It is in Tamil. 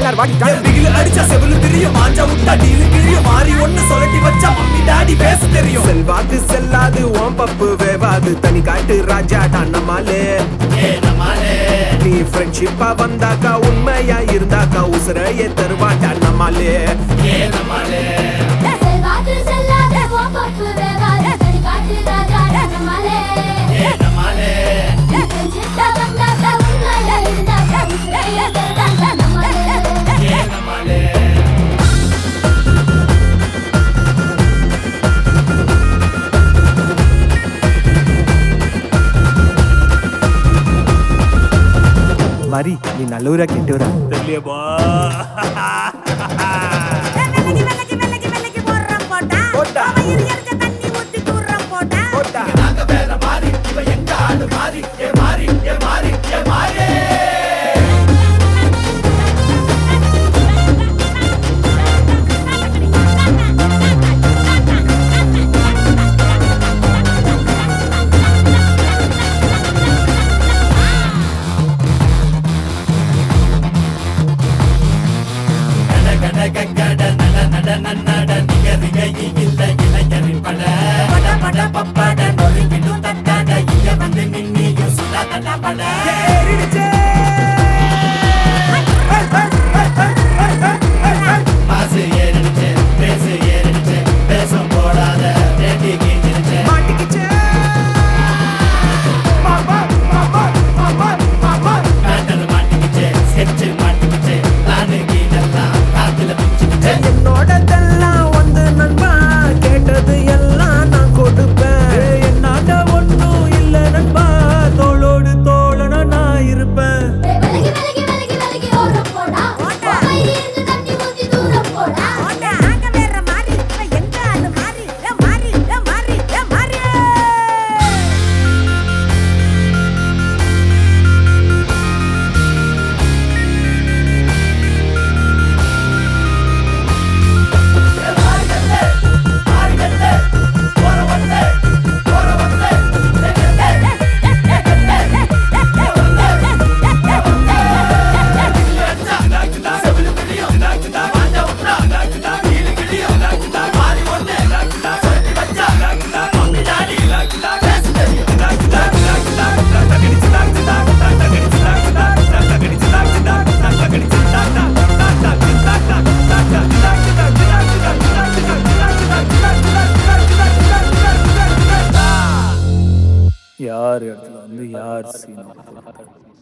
சார் வாடி என் பிகிலு அடிச்சா செவிலு தெரியும் மாஞ்சா விட்டா டீலு கிழியும் மாறி ஒண்ணு சொல்லட்டி வச்சா மம்மி டாடி பேச தெரியும் செல்வாக்கு செல்லாது ஓம் பப்பு வேவாது தனி காட்டு ராஜா நம்மாலே நீ ஃப்ரெண்ட்ஷிப்பா வந்தாக்கா உண்மையா இருந்தாக்கா உசுரையே தருவாட்டா நம்மாலே செல்வாக்கு செல்லாத கோபப்பு வேகாத தனி காட்டு ராஜா நம்மாலே சித்த வந்தாக்க உண்மையா இருந்தாக்க உசுரைய தந்தாக்க நம்மாலே மரி நீ நல்லூரா கெட்டூரா தெரியபா வெள்ளக்கி வெள்ளக்கி வெள்ளக்கி வெள்ளக்கி போடுறோம் போட்டா போட்டா. அவன் இருக்க தண்ணி ஊத்தி தூர்றோம் போட்டா போட்டா நாங்க வேற மாறி இவ எங்க ஆளு மாறி ஏ மாறி ஏ மாறி ஏ மாறி பட பட பப்பட நொறுங்கிடும் தட்டாட இங்க வந்து நின்னியும் சுடா தட்டா பட மாசு ஏறிடுச்சு பேசு ஏறிடுச்சு பேசும் போடாத ரேட்டி கீஞ்சிருச்சு மாட்டிக்கிச்சே மாமா மாமா மாமா மாமா பேட்டர் மாட்டிக்கிச்சு ஸ்கெட்ச் மாட்டிக்கிச்சு பிளானு கீழெல்லாம் காத்துல பிச்சுக்கிச்சு என்னோடதெல்லாம் வந்து நண்பா கேட்டது எல்லாம் நான் கொடுப்பேன் என்னாண்ட ஒண்ணும் இல்ல நண்பா தோளோடு தோழனா நான் இருப்பேன் விலகி விலகி விலகி விலகி ஓரம் போடா அமைதி இருந்து தண்ணி ஊத்தி தூரம் போடா போட்டா ஆங்க வேற மாறி இவன் எங்க ஆளு மாறி ஏ மாறி ஏ மாறி ஏ மாறி யார் இடத்துல வந்து யார் சீன்